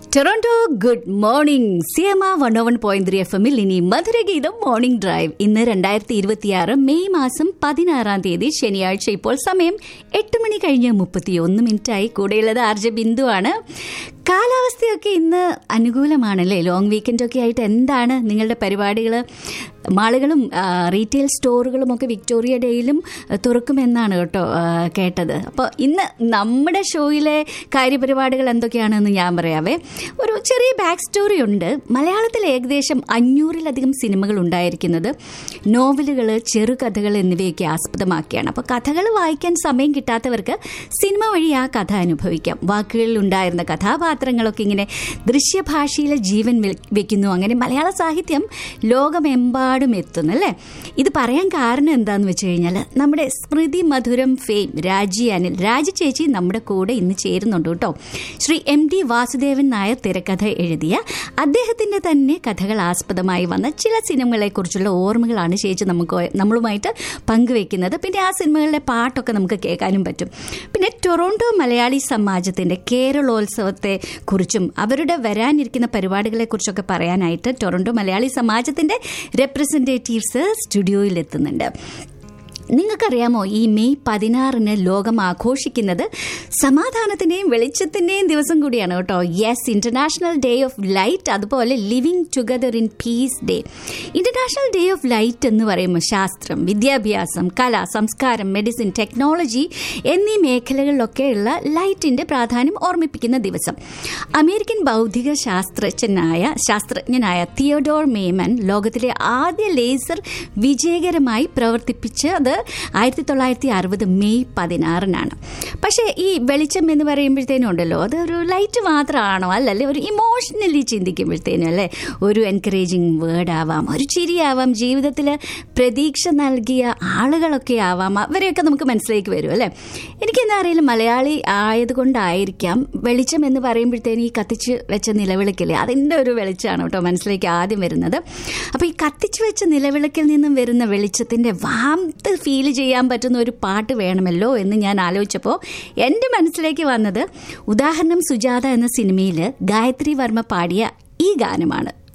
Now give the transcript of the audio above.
Toronto good morning സിയമ one one point three F എമ്മിൽ ഇനി മധുരഗീതം മോർണിംഗ് ഡ്രൈവ് ഇന്ന് രണ്ടായിരത്തി ഇരുപത്തിയാറ് മെയ് മാസം പതിനാറാം തീയതി ശനിയാഴ്ച ഇപ്പോൾ സമയം എട്ട് മണി കഴിഞ്ഞ് മുപ്പത്തിയൊന്ന് മിനിറ്റായി കൂടെയുള്ളത് ആർ ജെ ബിന്ദുവാണ് കാലാവസ്ഥയൊക്കെ ഇന്ന് അനുകൂലമാണല്ലേ ലോങ് വീക്കെൻഡൊക്കെ ആയിട്ട് എന്താണ് നിങ്ങളുടെ പരിപാടികൾ മാളുകളും റീറ്റെയിൽ സ്റ്റോറുകളും ഒക്കെ വിക്ടോറിയ ഡേയിലും തുറക്കുമെന്നാണ് കേട്ടോ ആ, കേട്ടത് അപ്പോൾ ഇന്ന് നമ്മുടെ ഷോയിലെ കാര്യപരിപാടികൾ എന്തൊക്കെയാണെന്ന് ഞാൻ പറയാവേ ഒരു ചെറിയ ബാക്ക് സ്റ്റോറി ഉണ്ട് മലയാളത്തിൽ ഏകദേശം അഞ്ഞൂറിലധികം സിനിമകൾ ഉണ്ടായിരിക്കുന്നത് നോവലുകൾ ചെറുകഥകൾ എന്നിവയൊക്കെ ആസ്പദമാക്കിയാണ് അപ്പോൾ കഥകൾ വായിക്കാൻ സമയം കിട്ടാത്തവർക്ക് സിനിമ വഴി ആ കഥ അനുഭവിക്കാം വാക്കുകളിൽ ഉണ്ടായിരുന്ന കഥാപാത്രങ്ങളൊക്കെ ഇങ്ങനെ ദൃശ്യഭാഷയിലെ ജീവൻ വെ- വെക്കുന്നു അങ്ങനെ മലയാള സാഹിത്യം ലോകമെമ്പാടും എത്തുന്നു അല്ലേ ഇത് പറയാൻ കാരണം എന്താന്ന് വെച്ച് കഴിഞ്ഞാൽ നമ്മുടെ സ്മൃതി മധുരം ഫെയിം രാജി അനിൽ രാജി ചേച്ചി നമ്മുടെ കൂടെ ഇന്ന് ചേരുന്നുണ്ട് കേട്ടോ ശ്രീ എം ഡി വാസുദേവൻ നായർ തിരക്കഥ എഴുതിയ അദ്ദേഹത്തിന്റെ തന്നെ കഥകൾ ആസ്പദമായി വന്ന ചില സിനിമകളെക്കുറിച്ചുള്ള ഓർമ്മകളാണ് ചേച്ചി നമുക്ക് നമ്മളുമായിട്ട് പങ്കുവെക്കുന്നത് പിന്നെ ആ സിനിമകളിലെ പാട്ടൊക്കെ നമുക്ക് കേൾക്കാനും പറ്റും പിന്നെ ടൊറോണ്ടോ മലയാളി സമാജത്തിന്റെ കേരളോത്സവത്തെ കുറിച്ചും അവരുടെ വരാനിരിക്കുന്ന പരിപാടികളെ കുറിച്ചൊക്കെ പറയാനായിട്ട് ടൊറോണ്ടോ മലയാളി സമാജത്തിന്റെ റെപ്രസെന്റേറ്റീവ്സ് സ്റ്റുഡിയോയിൽ എത്തുന്നുണ്ട് നിങ്ങൾക്കറിയാമോ ഈ മെയ് പതിനാറിന് ലോകം ആഘോഷിക്കുന്നത് സമാധാനത്തിന്റെയും വെളിച്ചത്തിന്റെയും ദിവസം കൂടിയാണ് കേട്ടോ yes international day of light അതുപോലെ living together in peace day international day of light എന്ന് പറയുമ്പോൾ ശാസ്ത്രം വിദ്യാഭ്യാസം കല സംസ്കാരം മെഡിസിൻ ടെക്നോളജി എന്നീ മേഖലകളിലൊക്കെയുള്ള ലൈറ്റിന്റെ പ്രാധാന്യം ഓർമ്മിപ്പിക്കുന്ന ദിവസം അമേരിക്കൻ ഭൗതിക ശാസ്ത്രജ്ഞനായ ശാസ്ത്രജ്ഞനായ തിയോഡോർ മേമൻ ലോകത്തിലെ ആദ്യ ലേസർ വിജയകരമായി പ്രവർത്തിപ്പിച്ചത് ആയിരത്തി തൊള്ളായിരത്തി അറുപത് മെയ് പതിനാറിനാണ് പക്ഷേ ഈ വെളിച്ചം എന്ന് പറയുമ്പോഴത്തേനും ഉണ്ടല്ലോ അതൊരു ലൈറ്റ് മാത്രമാണോ അല്ലല്ലേ ഒരു ഇമോഷണലി ചിന്തിക്കുമ്പോഴത്തേനും അല്ലേ ഒരു എൻകറേജിങ് വേർഡ് ആവാം ഒരു ചിരിയാവാം ജീവിതത്തിൽ പ്രതീക്ഷ നൽകിയ ആളുകളൊക്കെ ആവാം അവരെയൊക്കെ നമുക്ക് മനസ്സിലേക്ക് വരും അല്ലേ എനിക്കെന്താ അറിയില്ല മലയാളി ആയതുകൊണ്ടായിരിക്കാം വെളിച്ചം എന്ന് പറയുമ്പോഴത്തേനും ഈ കത്തിച്ച് വെച്ച നിലവിളക്കില്ലേ അതിൻ്റെ ഒരു വെളിച്ചമാണ് കേട്ടോ മനസ്സിലേക്ക് ആദ്യം വരുന്നത് അപ്പോൾ ഈ കത്തിച്ച് വെച്ച നിലവിളക്കിൽ നിന്നും വരുന്ന വെളിച്ചത്തിൻ്റെ വാംത്ത് ഫീൽ ചെയ്യാൻ പറ്റുന്ന ഒരു പാട്ട് വേണമല്ലോ എന്ന് ഞാൻ ആലോചിച്ചപ്പോൾ എൻ്റെ മനസ്സിലേക്ക് വന്നത് ഉദാഹരണം സുജാത എന്ന സിനിമയിൽ ഗായത്രി വർമ്മ പാടിയ ഈ ഗാനമാണ്